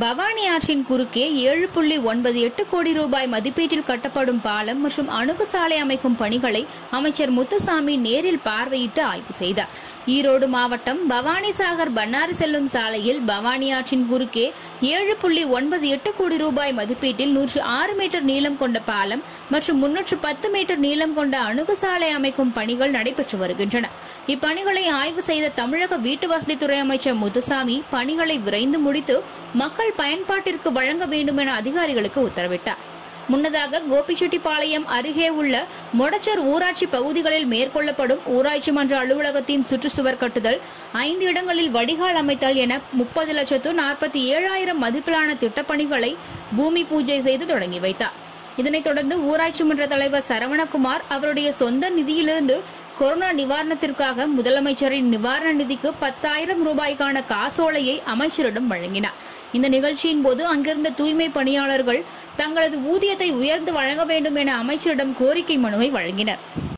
பவானி ஆற்றின் குறுக்கே ஏழு புள்ளி ஒன்பது எட்டு கோடி ரூபாய் மதிப்பீட்டில் கட்டப்படும் பாலம் மற்றும் அணுகு சாலை அமைக்கும் பணிகளை அமைச்சர் முத்துசாமி நேரில் பார்வையிட்டு ஆய்வு செய்தார் ஈரோடு மாவட்டம் பவானிசாகர் பன்னாரி செல்லும் சாலையில் பவானி ஆற்றின் குறுக்கே ஏழு புள்ளி ஒன்பது எட்டு கோடி ரூபாய் மதிப்பீட்டில் நூற்று ஆறு மீட்டர் நீளம் கொண்ட பாலம் மற்றும் முன்னூற்று பத்து மீட்டர் நீளம் கொண்ட அணுகு சாலை அமைக்கும் பணிகள் நடைபெற்று வருகின்றன இப்பணிகளை ஆய்வு செய்த தமிழக வீட்டு வசதித்துறை அமைச்சர் முத்துசாமி பணிகளை விரைந்து முடித்து மக்கள் பயன்பாட்டிற்கு வழங்க வேண்டும் என அதிகாரிகளுக்கு உத்தரவிட்டார் முன்னதாக கோபிச்செட்டிப்பாளையம் அருகே உள்ள மொடச்சர் ஊராட்சி பகுதிகளில் மேற்கொள்ளப்படும் ஊராட்சி மன்ற அலுவலகத்தின் சுற்றுச்சுவர் கட்டுதல் ஐந்து இடங்களில் வடிகால் அமைத்தல் என முப்பது லட்சத்து நாற்பத்தி ஏழாயிரம் மதிப்பிலான திட்டப்பணிகளை பூமி பூஜை செய்து தொடங்கி வைத்தார் இதனைத் தொடர்ந்து ஊராட்சி மன்ற தலைவர் சரவணகுமார் அவருடைய சொந்த நிதியிலிருந்து கொரோனா நிவாரணத்திற்காக முதலமைச்சரின் நிவாரண நிதிக்கு பத்தாயிரம் ரூபாய்க்கான காசோலையை அமைச்சரிடம் வழங்கினார் இந்த நிகழ்ச்சியின் போது அங்கிருந்த தூய்மை பணியாளர்கள் தங்களது ஊதியத்தை உயர்ந்து வழங்க வேண்டும் என அமைச்சரிடம் கோரிக்கை மனுவை வழங்கினர்